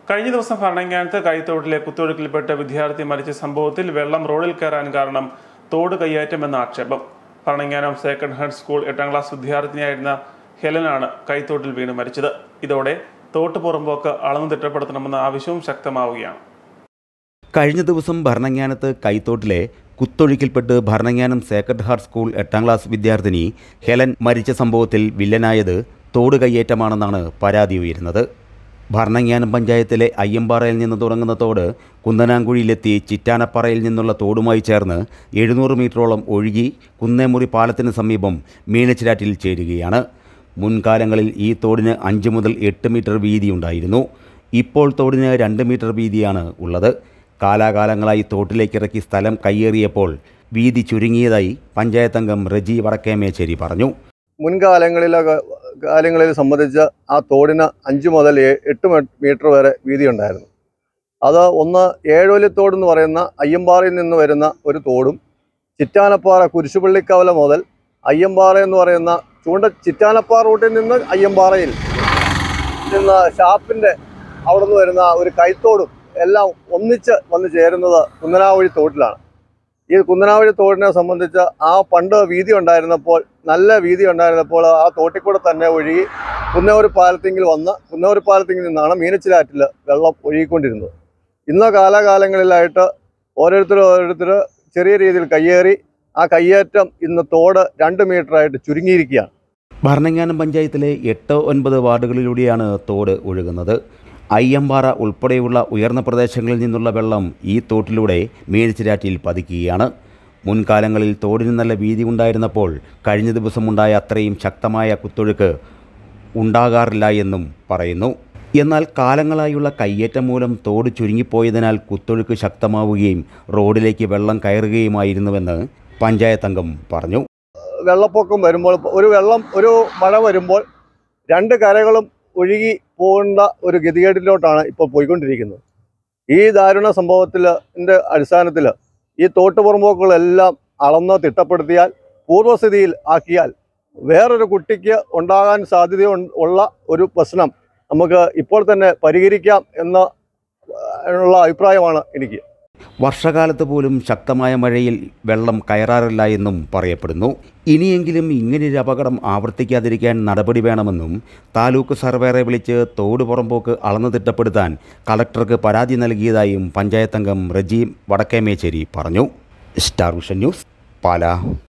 കഴിഞ്ഞ ദിവസം ഭരണങ്ങാനത്ത് കൈത്തോട്ടിലെ കുത്തൊഴുക്കിൽപ്പെട്ട് വിദ്യാർത്ഥി മരിച്ച സംഭവത്തിൽ വെള്ളം റോഡിൽ കയറാൻ കാരണം തോട് കയ്യേറ്റമെന്ന ആക്ഷേപം ഭരണങ്ങാനം സേക്രഡ് ഹാർട്ട് സ്കൂൾ എട്ടാം ക്ലാസ് വിദ്യാർത്ഥിനിയായിരുന്ന ഹെലനാണ് കൈത്തോട്ടിൽ വീണ് മരിച്ചത് ഇതോടെ തോട്ട് പുറമ്പോക്ക് അളന്നു തിട്ടപ്പെടുത്തണമെന്ന ആവശ്യവും ശക്തമാവുകയാണ് കഴിഞ്ഞ ദിവസം ഭരണങ്ങാനത്ത് കൈത്തോട്ടിലെ കുത്തൊഴുക്കിൽപ്പെട്ട് ഭരണങ്ങാനം സേക്രഡ് ഹാർട്ട് സ്കൂൾ എട്ടാം ക്ലാസ് വിദ്യാർത്ഥിനി ഹെലൻ മരിച്ച സംഭവത്തിൽ വില്ലനായത് തോട് കയ്യേറ്റമാണെന്നാണ് പരാതി ഉയരുന്നത് ഭരണങ്ങാനം പഞ്ചായത്തിലെ അയ്യമ്പാറയിൽ നിന്ന് തുടങ്ങുന്ന തോട് കുന്നനാങ്കുഴിയിലെത്തി ചിറ്റാനപ്പാറയിൽ നിന്നുള്ള തോടുമായി ചേർന്ന് എഴുന്നൂറ് മീറ്ററോളം ഒഴുകി കുന്നേമുറി പാലത്തിന് സമീപം മീനച്ചിരാറ്റിൽ ചേരുകയാണ് മുൻകാലങ്ങളിൽ ഈ തോടിന് അഞ്ച് മുതൽ എട്ട് മീറ്റർ വീതിയുണ്ടായിരുന്നു ഇപ്പോൾ തോടിന് രണ്ട് മീറ്റർ വീതിയാണ് ഉള്ളത് കാലാകാലങ്ങളായി തോട്ടിലേക്കിറക്കി സ്ഥലം കയ്യേറിയപ്പോൾ വീതി ചുരുങ്ങിയതായി പഞ്ചായത്ത് അംഗം റജി വടക്കേമേശ്ശേരി പറഞ്ഞു മുൻകാലങ്ങളിലൊക്കെ കാലങ്ങളിൽ സംബന്ധിച്ച് ആ തോടിന് അഞ്ച് മുതൽ ഏ- എട്ട് മീ- മീറ്റർ വരെ വീതിയുണ്ടായിരുന്നു അത് ഒന്ന് ഏഴുവലിത്തോട് എന്ന് പറയുന്ന അയ്യമ്പാറയിൽ നിന്ന് വരുന്ന ഒരു തോടും ചിറ്റാനപ്പാറ കുരിശുപള്ളിക്കവല മുതൽ അയ്യമ്പാറ എന്ന് പറയുന്ന ചൂണ്ട ചിറ്റാനപ്പാറ റൂട്ടിൽ നിന്ന് അയ്യമ്പാറയിൽ നിന്ന് ഷാപ്പിൻ്റെ അവിടെ നിന്ന് വരുന്ന ഒരു കൈത്തോടും എല്ലാം ഒന്നിച്ച് വന്ന് ചേരുന്നത് കുന്നനാവഴി തോട്ടിലാണ് ഈ കുന്നനാവഴി തോടിനെ സംബന്ധിച്ച് ആ പണ്ട് വീതി ഉണ്ടായിരുന്നപ്പോൾ നല്ല വീതി ഉണ്ടായിരുന്നപ്പോൾ ആ തോട്ടിൽ കൂടെ തന്നെ ഒഴുകി കുന്നൂർ പാലത്തിങ്കിൽ വന്ന് കുന്നൂർ പാലത്തിങ്കിൽ നിന്നാണ് മീനച്ചിലാറ്റിൽ വെള്ളം ഒഴുകിക്കൊണ്ടിരുന്നത് ഇന്ന കാലാകാലങ്ങളിലായിട്ട് ഓരോരുത്തർ ഓരോരുത്തർ ചെറിയ രീതിയിൽ കയ്യേറി ആ കയ്യേറ്റം ഇന്ന് തോട് രണ്ട് മീറ്ററായിട്ട് ചുരുങ്ങിയിരിക്കുകയാണ് ഭരണങ്ങാനം പഞ്ചായത്തിലെ എട്ട് ഒൻപത് വാർഡുകളിലൂടെയാണ് തോട് ഒഴുകുന്നത് അയ്യമ്പാറ ഉൾപ്പെടെയുള്ള ഉയർന്ന പ്രദേശങ്ങളിൽ നിന്നുള്ള വെള്ളം ഈ തോട്ടിലൂടെ മീനച്ചിരാറ്റിൽ പതിക്കുകയാണ് മുൻകാലങ്ങളിൽ തോടിന് നല്ല വീതി ഉണ്ടായിരുന്നപ്പോൾ കഴിഞ്ഞ ദിവസമുണ്ടായ അത്രയും ശക്തമായ കുത്തൊഴുക്ക് ഉണ്ടാകാറില്ല എന്നും പറയുന്നു എന്നാൽ കാലങ്ങളായുള്ള കയ്യേറ്റം മൂലം തോട് ചുരുങ്ങിപ്പോയതിനാൽ കുത്തൊഴുക്ക് ശക്തമാവുകയും റോഡിലേക്ക് വെള്ളം കയറുകയുമായിരുന്നുവെന്ന് പഞ്ചായത്ത് അംഗം പറഞ്ഞു വെള്ളപ്പൊക്കം വരുമ്പോൾ ഒരു വെള്ളം ഒരു മഴ വരുമ്പോൾ രണ്ട് കരകളും ഒഴുകി പോകേണ്ട ഒരു ഗതികേടിലോട്ടാണ് ഇപ്പോൾ പോയിക്കൊണ്ടിരിക്കുന്നത് ഈ ദാരുണ സംഭവത്തിൻ്റെ അടിസ്ഥാനത്തിൽ ഈ തോട്ടുപുറമ്പോക്കുകളെല്ലാം അളന്ന് തിട്ടപ്പെടുത്തിയാൽ പൂർവ്വസ്ഥിതിയിൽ ആക്കിയാൽ വേറൊരു കുട്ടിക്ക് ഉണ്ടാകാൻ സാധ്യത ഉള്ള ഒരു പ്രശ്നം നമുക്ക് ഇപ്പോൾ തന്നെ പരിഹരിക്കാം എന്ന ഉള്ള അഭിപ്രായമാണ് എനിക്ക് വർഷകാലത്ത് പോലും ശക്തമായ മഴയിൽ വെള്ളം കയറാറില്ല എന്നും പറയപ്പെടുന്നു ഇനിയെങ്കിലും ഇങ്ങനെയൊരു അപകടം ആവർത്തിക്കാതിരിക്കാൻ നടപടി വേണമെന്നും താലൂക്ക് സർവേറെ വിളിച്ച് തോട് പുറമ്പോക്ക് അളന്നു തിട്ടപ്പെടുത്താൻ കളക്ടർക്ക് പരാതി നൽകിയതായും പഞ്ചായത്ത് അംഗം റജീം വടക്കേമേശ്ശേരി പറഞ്ഞു സ്റ്റാർ വിഷൻ ന്യൂസ് പാലാ